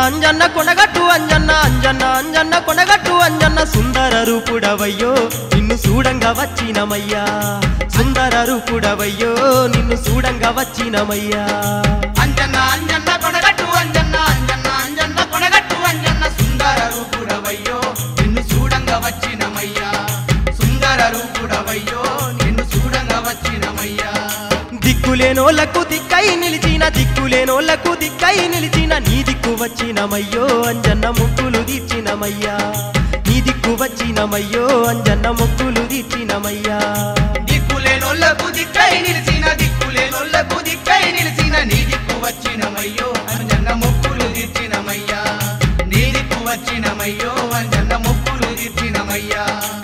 అంజన్న కొనగట్టు అంజన్న అంజన్న అంజన్న కొనగట్టు అంజన్న సుందర రూపుడవయ్యో నిన్ను చూడంగా వచ్చినమయ్యా సుందర రూపుడవయ్యో నిన్ను చూడంగా వచ్చినమయ్యా అంజన్న అంజన్న కొనగట్టు అంజన్న అంజన్న అంజన్న కొనగట్టు అంజన్న సుందర రూపుడవయ్యో నిన్ను చూడంగా వచ్చినమయ్యా సుందర రూపుడవయ్యో నిన్ను చూడంగా వచ్చినమయ్యా దిక్కులేనోళ్లకు దిక్కై నిలిచిన దిక్కులేనోళ్లకు దిక్కై నిలిచిన నీ దిక్కు వచ్చినమయ్యో అంజన్న ముక్కులు తీర్చినమయ్యా నీ దిక్కు వచ్చినమయ్యో అంజన్న ముక్కులు తీర్చినమయ్యా దిక్కులేనోళ్లకు దిక్కై నిలిచిన దిక్కులేనోళ్లకు దిక్కై నిలిచిన నీ దిక్కు వచ్చినమయ్యో అంజన్న మొక్కులు తీర్చినమయ్యా నీ దిక్కు వచ్చినమయ్యో అంజన్న మొక్కులు తీర్చినమయ్యా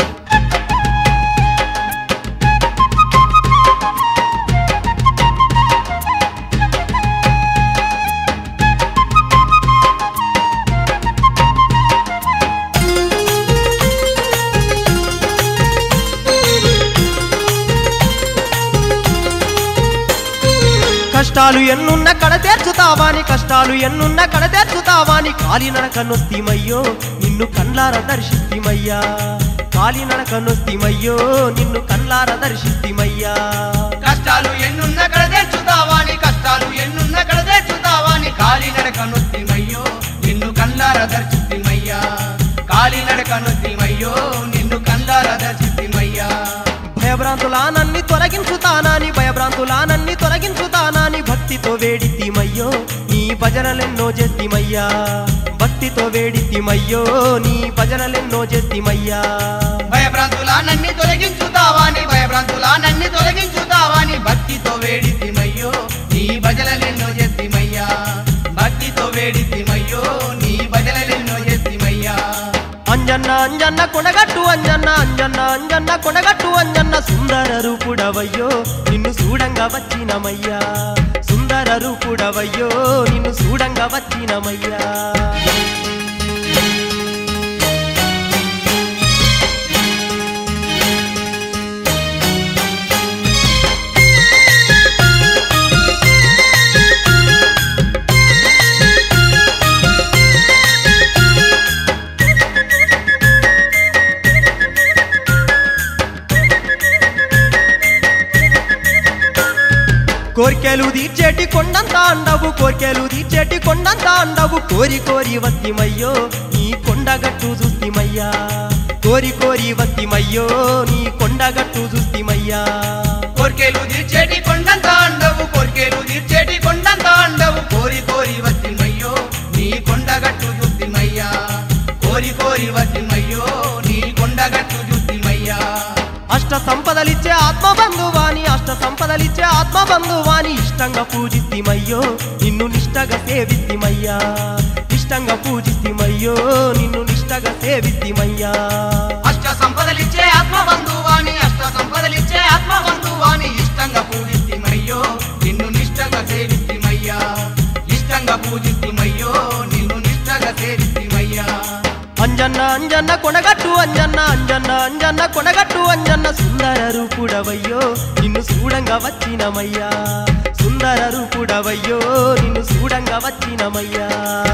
కష్టాలు ఎన్నున్న కడ తీర్చుతావాని కష్టాలు ఎన్నున్న కడ తీర్చుతావాని కాలినడక నొస్తిమయ్యో నిన్ను కళ్ళార దర్శిస్తిమయ్యా కాలినడక నొస్తిమయ్యో నిన్ను కళ్ళార దర్శిస్తిమయ్యా కష్టాలు ఎన్నున్న కడ తెచ్చుతావాని కష్టాలు ఎన్నున్న కడ తెచ్చుతావాని కాలినడక నొత్తిమయ్యో నిన్ను కళ్ళార దర్శితిమయ్యా కాలినడక నొత్తిమయ్యో నిన్ను కళ్ళార దర్శితిమయ్యా భయభ్రాంతులానన్ని తొలగించుతానాని భయభ్రాంతులానన్ని తొలగించుతానాని భక్తితో వేడితిమయ్యో నీ భజనలెన్నో చేస్తిమయ్యా భక్తితో వేడితిమయ్యో నీ భజనలెన్నో చేస్తిమయ్యా భయభ్రాంతులానన్ని తొలగించుతావాని భయభ్రాంతులానన్ని తొలగించుతావాని భక్తితో వేడితిమయ్యో నీ భజనలెన్నో చేతిమయ్యా భక్తితో వేడితిమయ్యో నీ భజనలెన్నో చేతిమయ్యా అంజన్న అంజన్న కొనగట్టు అంజన్న అంజన్న అంజన్న కొనగట్టు అంజన్న సుందర రూపుడవయ్యో నిన్ను చూడంగా వచ్చినమయ్యా సుందర రూపుడవయ్యో నిన్ను చూడంగా వచ్చినమయ్యా కోర్కెలు తీర్చేటి కొండంత అండవు కోర్కెలు తీర్చేటి కొండంత అండవు కోరి కోరి వస్తిమయ్యో నీ కొండగట్టు చూస్తిమయ్యా కోరి కోరి వస్తిమయ్యో నీ కొండగట్టు చూస్తిమయ్యా కోర్కెలు తీర్చేటి కొండంత అండవు కోర్కెలు తీర్చేటి కొండంత అండవు కోరి కోరి వచ్చిమయ్యో నీ కొండగట్టు చూద్దిమయ్యా కోరి కోరి వచ్చిమయ్యో నీ కొండగట్టు చూద్దిమయ్యా అష్ట సంపదలిచ్చే ఆత్మ బంధువాని అష్ట సంపదలిచ్చే ఆత్మ బంధువాని ఇష్టంగా పూజిస్తిమయ్యో నిన్ను నిష్టగా సేవిస్తిమయ్యా ఇష్టంగా పూజిస్తిమయ్యో నిన్ను నిష్టగా సేవిస్తిమయ్యా అష్ట సంపదలిచ్చే ఆత్మ బంధువాని అష్ట సంపదలిచ్చే ఆత్మ బంధువాని ఇష్టంగా పూజిస్తిమయ్యో నిన్ను నిష్టగా సేవిస్తిమయ్యా ఇష్టంగా పూజిస్తిమయ్యో నిన్ను నిష్టగా సేవిస్తిమయ్యా అంజన్న అంజన్న కొనగట్టు అంజన్న అంజన్న అంజన్న కొనగట్టు అంజన్న సుందర రూపుడవయ్యో నిన్ను చూడంగా వచ్చినమయ్యా సుందర రూపుడవయ్యో నిన్ను చూడంగా వచ్చినమయ్యా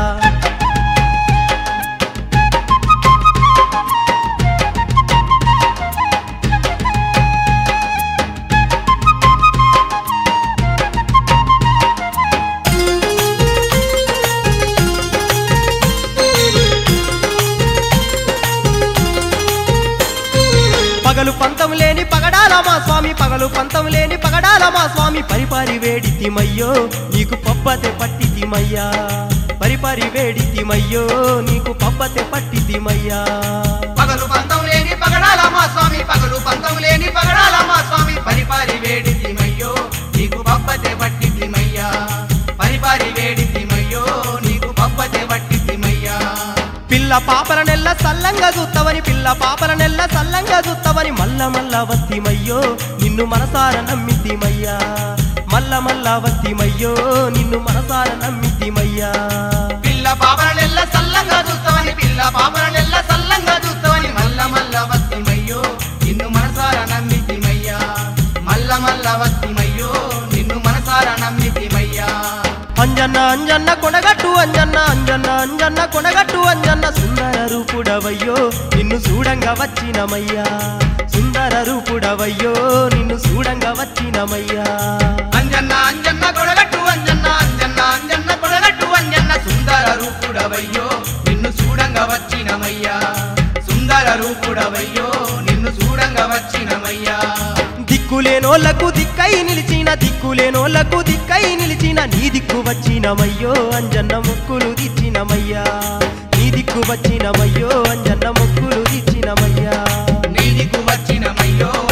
పగలు పంతం లేని పగడాల మా స్వామి పగలు పంతం లేని పగడాల మా స్వామి పరిపారి వేడితిమయ్యో నీకు పబ్బతే పట్టితిమయ్యా పరిపారి వేడితిమయ్యో నీకు పబ్బతే పట్టితిమయ్యా పగలు పంతం లేని పగడాల మా స్వామి పగలు పంతం లేని పగడాల మా స్వామి పరిపారి వేడితిమయ్యో నీకు పబ్బతే పట్టితిమయ్యా పరిపారి వేడితిమయ్యో నీకు పబ్బతే పట్టితిమయ్యా పిల్ల పాపల నెల్ల సల్లంగా చూత్తవని పిల్ల పాపల నెల్ల సల్లంగా చూత్తవని మల్ల మల్ల వత్తిమయ్యో నిన్ను మనసార నమ్మితిమయ్యా మల్ల మల్ల వత్తిమయ్యో నిన్ను మనసార నమ్మితిమయ్యా పిల్ల పాపలనెల్ల సల్లంగా చూస్తావని పిల్ల పాపలనెల్ల సల్లంగా చూస్తావని మల్ల మల్ల వత్తిమయ్యో నిన్ను మనసారా నమ్మితిమయ్యా మల్ల మల్ల వత్తిమయ్యో నిన్ను మనసారా నమ్మితిమయ్యా అంజన్న అంజన్న కొనగట్టు అంజన్న అంజన్న అంజన్న కొనగట్టు అంజన్న సుందర రూపుడవయ్యో నిన్ను చూడంగా వచ్చినమయ్యా సుందర రూపుడవయ్యో నిన్ను చూడంగా వచ్చినమయ్యా అంజన్న అంజన్న కొడగట్టు అంజన్న అంజన్న అంజన్న కొడగట్టు అంజన్న సుందర రూపుడవయ్యో నిన్ను చూడంగా వచ్చినమయ్యా సుందర రూపుడవయ్యో నిన్ను చూడంగా వచ్చినమయ్యా దిక్కులేనోళ్లకు దిక్కై నిలిచిన దిక్కులేనోళ్లకు దిక్కై నిలిచిన నీ దిక్కు వచ్చినమయ్యో అంజన్న మొక్కులు దిచ్చినమయ్యా నీ దిక్కు వచ్చినమయ్యో అంజన్న మొక్కులు దిచ్చినమయ్యా నీదికు వచ్చినమయ్యో